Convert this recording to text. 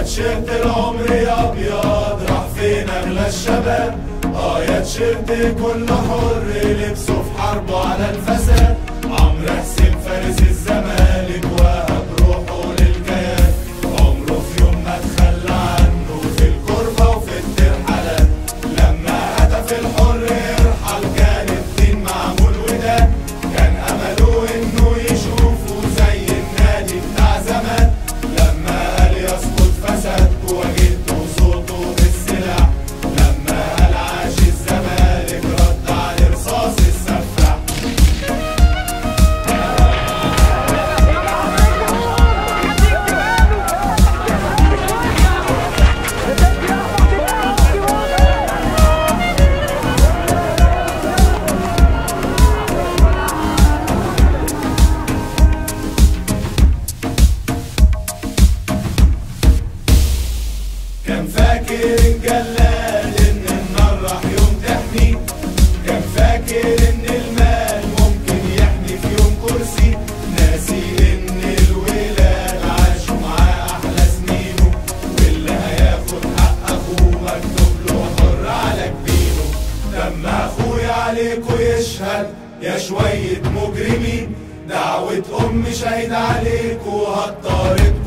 تيشيرت العمر يا ابيض راح فين اغلى الشباب اه يا تيشيرت كل حر لبسه في حربه على الفساد عمرو حسين فارس الزمالك وهب روحه للكيان عمره في يوم ما تخلى عنه في الكربة وفي الترحلات لما هدف الحر يرحل كان الدين معمول وده كان امله انه يشوفه زي النادي بتاع زمان لما قال يسقط فساد وجدته صوته بالسلاح لما قال عاش الزمالك رد على رصاص السفاح كان فاكر الجلاد ان النار راح يوم تحميه كان فاكر ان المال ممكن يحمي في يوم كرسي ناسي ان الولاد عاشوا معاه احلى سنينه واللي هياخد حق اخوه مكتوب له حر على جبينه لما اخويا عليكوا يشهد يا شوية مجرمين دعوة ام شهيد عليكوا هتطارد